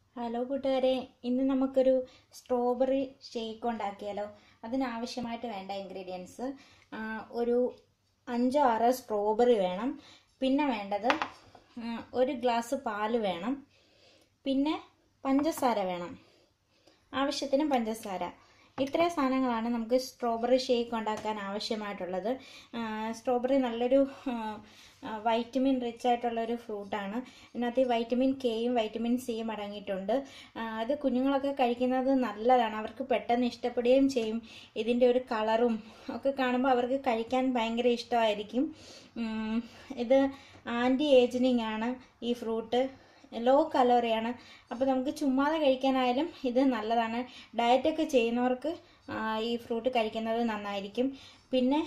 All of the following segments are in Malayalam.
ഹലോ കൂട്ടുകാരെ ഇന്ന് നമുക്കൊരു സ്ട്രോബെറി ഷേക്ക് ഉണ്ടാക്കിയാലോ അതിനാവശ്യമായിട്ട് വേണ്ട ഇൻഗ്രീഡിയൻസ് ഒരു അഞ്ചോ ആറോ സ്ട്രോബെറി വേണം പിന്നെ വേണ്ടത് ആ, ഒരു ഗ്ലാസ് പാല് വേണം പിന്നെ പഞ്ചസാര വേണം ആവശ്യത്തിന് പഞ്ചസാര ഇത്രയും സാധനങ്ങളാണ് നമുക്ക് സ്ട്രോബെറി ഷേക്ക് ഉണ്ടാക്കാൻ ആവശ്യമായിട്ടുള്ളത് ആ, സ്ട്രോബെറി നല്ലൊരു ആ, ആ, വൈറ്റമിൻ റിച്ച് ആയിട്ടുള്ള ഒരു ഫ്രൂട്ടാണ് ഇതിനകത്ത് ഈ വൈറ്റമിൻ കെയും വൈറ്റമിൻ സിയും അടങ്ങിയിട്ടുണ്ട് ആ, അത് കുഞ്ഞുങ്ങളൊക്കെ കഴിക്കുന്നത് നല്ലതാണ് അവർക്ക് പെട്ടെന്ന് ഇഷ്ടപ്പെടുകയും ചെയ്യും ഇതിൻ്റെ ഒരു കളറും ഒക്കെ കാണുമ്പോൾ അവർക്ക് കഴിക്കാൻ ഭയങ്കര ഇഷ്ടമായിരിക്കും ഉം, ഇത് ആൻറ്റി ഏജിനിങ് ആണ് ഈ ഫ്രൂട്ട് ലോ കലോറിയാണ് അപ്പോൾ നമുക്ക് ചുമ്മാതെ കഴിക്കാനായാലും ഇത് നല്ലതാണ് ഡയറ്റൊക്കെ ചെയ്യുന്നവർക്ക് ആ, ഈ ഫ്രൂട്ട് കഴിക്കുന്നത് നന്നായിരിക്കും പിന്നെ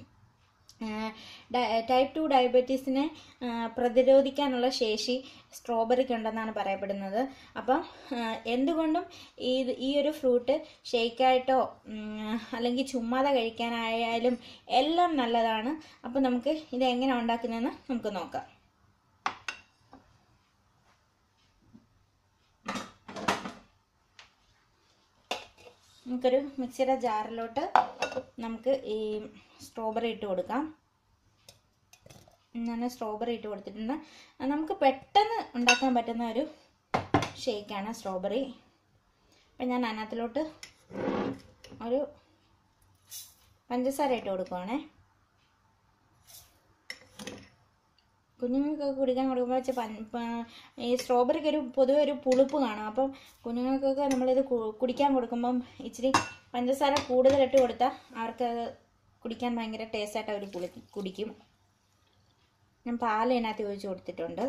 ടൈപ്പ് ടു ഡയബറ്റീസിനെ ആ, പ്രതിരോധിക്കാനുള്ള ശേഷി സ്ട്രോബെറിക്ക് ഉണ്ടെന്നാണ് പറയപ്പെടുന്നത് അപ്പം ആ, എന്തുകൊണ്ടും ഈ ഈ ഒരു ഫ്രൂട്ട് ഷെയ്ക്കായിട്ടോ അല്ലെങ്കിൽ ചുമ്മാതെ കഴിക്കാനായാലും എല്ലാം നല്ലതാണ് അപ്പം നമുക്ക് ഇത് എങ്ങനെ ഉണ്ടാക്കുന്നതെന്ന് നമുക്ക് നോക്കാം നമുക്കൊരു മിക്സിയുടെ ജാറിലോട്ട് നമുക്ക് ഈ സ്ട്രോബെറി ഇട്ട് കൊടുക്കാം ഞാൻ സ്ട്രോബെറി ഇട്ട് കൊടുത്തിട്ടുണ്ട് അത് നമുക്ക് പെട്ടെന്ന് ഉണ്ടാക്കാൻ പറ്റുന്ന ഒരു ഷേക്കാണ് സ്ട്രോബെറി അപ്പം ഞാൻ അതിനകത്തിലോട്ട് ഒരു പഞ്ചസാര ഇട്ട് കൊടുക്കുവാണേ കുഞ്ഞുങ്ങൾക്കൊക്കെ കുടിക്കാൻ കൊടുക്കുമ്പോൾ വെച്ചാൽ പൻ പ- ഈ സ്ട്രോബെറിക്ക് ഒരു പൊതുവെ ഒരു പുളിപ്പ് കാണും അപ്പം കുഞ്ഞുങ്ങൾക്കൊക്കെ നമ്മളിത് കു- കുടിക്കാൻ കൊടുക്കുമ്പം ഇച്ചിരി പഞ്ചസാര കൂടുതലിട്ട് കൊടുത്താൽ അവർക്ക് കുടിക്കാൻ ഭയങ്കര ടേസ്റ്റായിട്ട് അവർ കുളി കുടിക്കും ഞാൻ പാൽ ഇതിനകത്ത് ഒഴിച്ച് കൊടുത്തിട്ടുണ്ട്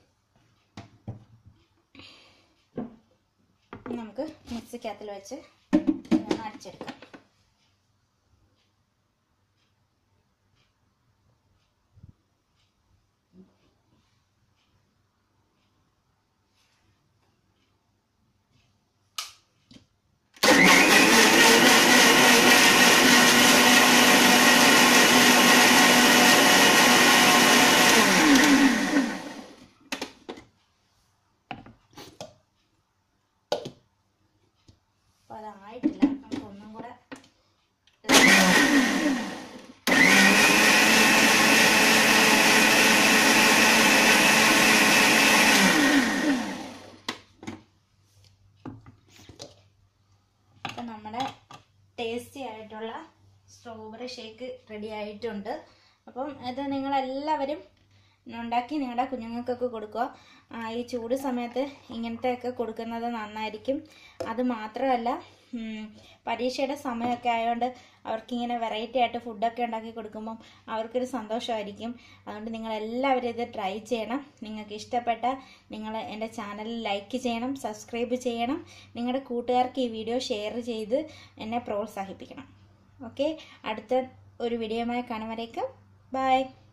ഇനി നമുക്ക് മിക്സിക്കകത്തിൽ വെച്ച് ഒന്ന് അടിച്ചെടുക്കാം അപ്പോൾ അതായിട്ടില്ല നമുക്ക് ഒന്നും കൂടെ അപ്പം നമ്മുടെ ടേസ്റ്റി ആയിട്ടുള്ള സ്ട്രോബെറി ഷേക്ക് റെഡി ആയിട്ടുണ്ട് അപ്പം ഇത് നിങ്ങളെല്ലാവരും ഉണ്ടാക്കി നിങ്ങളുടെ കുഞ്ഞുങ്ങൾക്കൊക്കെ കൊടുക്കുക ആ, ഈ ചൂട് സമയത്ത് ഇങ്ങനത്തെയൊക്കെ കൊടുക്കുന്നത് നന്നായിരിക്കും അത് മാത്രമല്ല ഉം, പരീക്ഷയുടെ സമയമൊക്കെ ആയതുകൊണ്ട് അവർക്കിങ്ങനെ വെറൈറ്റി ആയിട്ട് ഫുഡൊക്കെ ഉണ്ടാക്കി കൊടുക്കുമ്പം അവർക്കൊരു സന്തോഷമായിരിക്കും അതുകൊണ്ട് നിങ്ങൾ എല്ലാവരും ഇത് ട്രൈ ചെയ്യണം നിങ്ങൾക്ക് ഇഷ്ടപ്പെട്ട നിങ്ങൾ എൻ്റെ ചാനൽ ലൈക്ക് ചെയ്യണം സബ്സ്ക്രൈബ് ചെയ്യണം നിങ്ങളുടെ കൂട്ടുകാർക്ക് ഈ വീഡിയോ ഷെയർ ചെയ്ത് എന്നെ പ്രോത്സാഹിപ്പിക്കണം ഓക്കെ അടുത്ത ഒരു വീഡിയോയുമായി കാണും വരേക്കും ബൈ